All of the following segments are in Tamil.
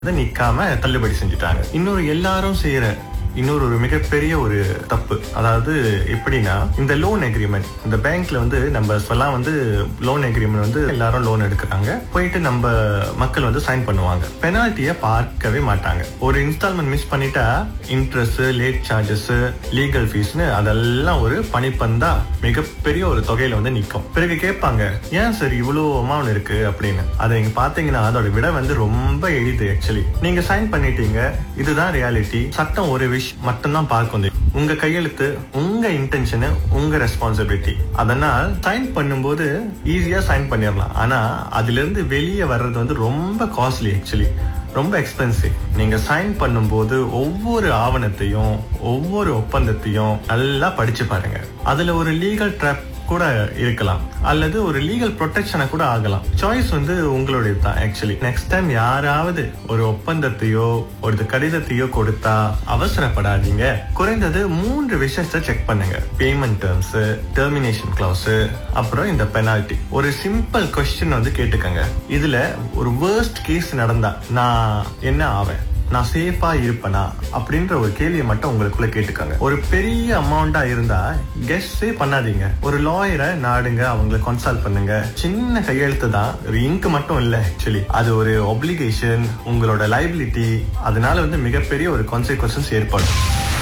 வந்து நிக்காம தள்ளுபடி செஞ்சுட்டாங்க இன்னொரு எல்லாரும் செய்யற இன்னொரு ஒரு மிகப்பெரிய ஒரு தப்பு அதாவது எப்படின்னா இந்த லோன் அக்ரிமெண்ட் இந்த பேங்க்ல வந்து நம்ம இப்பெல்லாம் வந்து லோன் அக்ரிமெண்ட் வந்து எல்லாரும் லோன் எடுக்கிறாங்க போயிட்டு நம்ம மக்கள் வந்து சைன் பண்ணுவாங்க பெனால்ட்டியை பார்க்கவே மாட்டாங்க ஒரு இன்ஸ்டால்மெண்ட் மிஸ் பண்ணிட்டா இன்ட்ரெஸ்ட் லேட் சார்ஜஸ் லீகல் ஃபீஸ்னு அதெல்லாம் ஒரு பணிப்பந்தா மிகப்பெரிய ஒரு தொகையில வந்து நிற்கும் பிறகு கேட்பாங்க ஏன் சார் இவ்வளோ அமௌண்ட் இருக்கு அப்படின்னு அதை நீங்க பாத்தீங்கன்னா அதோட விட வந்து ரொம்ப எளிது ஆக்சுவலி நீங்க சைன் பண்ணிட்டீங்க இதுதான் ரியாலிட்டி சட்டம் ஒரு விஷ் மட்டும்தான் பார்க்கும் உங்க கையெழுத்து உங்க இன்டென்ஷனு உங்க ரெஸ்பான்சிபிலிட்டி அதனால் சைன் பண்ணும்போது ஈஸியா சைன் பண்ணிடலாம் ஆனா அதுல இருந்து வெளியே வர்றது வந்து ரொம்ப காஸ்ட்லி ஆக்சுவலி ரொம்ப எக்ஸ்பென்சிவ் நீங்க சைன் பண்ணும்போது ஒவ்வொரு ஆவணத்தையும் ஒவ்வொரு ஒப்பந்தத்தையும் நல்லா படிச்சு பாருங்க அதுல ஒரு லீகல் ட்ராப் கூட இருக்கலாம் அல்லது ஒரு லீகல் ப்ரொடெக்ஷனை கூட ஆகலாம் சாய்ஸ் வந்து உங்களுடைய தான் ஆக்சுவலி நெக்ஸ்ட் டைம் யாராவது ஒரு ஒப்பந்தத்தையோ ஒரு கடிதத்தையோ கொடுத்தா அவசரப்படாதீங்க குறைந்தது மூன்று விஷயத்தை செக் பண்ணுங்க பேமெண்ட் டேர்ம்ஸ் டெர்மினேஷன் கிளாஸ் அப்புறம் இந்த பெனால்டி ஒரு சிம்பிள் கொஸ்டின் வந்து கேட்டுக்கங்க இதுல ஒரு வேர்ஸ்ட் கேஸ் நடந்தா நான் என்ன ஆவேன் நான் சேஃபா இருப்பனா அப்படின்ற ஒரு கேள்வியை மட்டும் உங்களுக்குள்ள கேட்டுக்கோங்க ஒரு பெரிய அமௌண்டா இருந்தா கெஸ்டே பண்ணாதீங்க ஒரு லாயரை நாடுங்க அவங்கள கன்சல்ட் பண்ணுங்க சின்ன கையெழுத்து தான் ஒரு இங்க் மட்டும் இல்ல ஆக்சுவலி அது ஒரு ஒப்ளிகேஷன் உங்களோட லைபிலிட்டி அதனால வந்து மிகப்பெரிய ஒரு கான்சிக்வன்சஸ் ஏற்படும்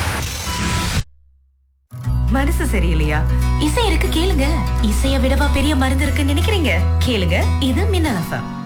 மனசு சரியில்லையா இசை இருக்கு கேளுங்க இசைய விடவா பெரிய மருந்து இருக்குன்னு நினைக்கிறீங்க கேளுங்க இது மின்னல் எஃப்எம்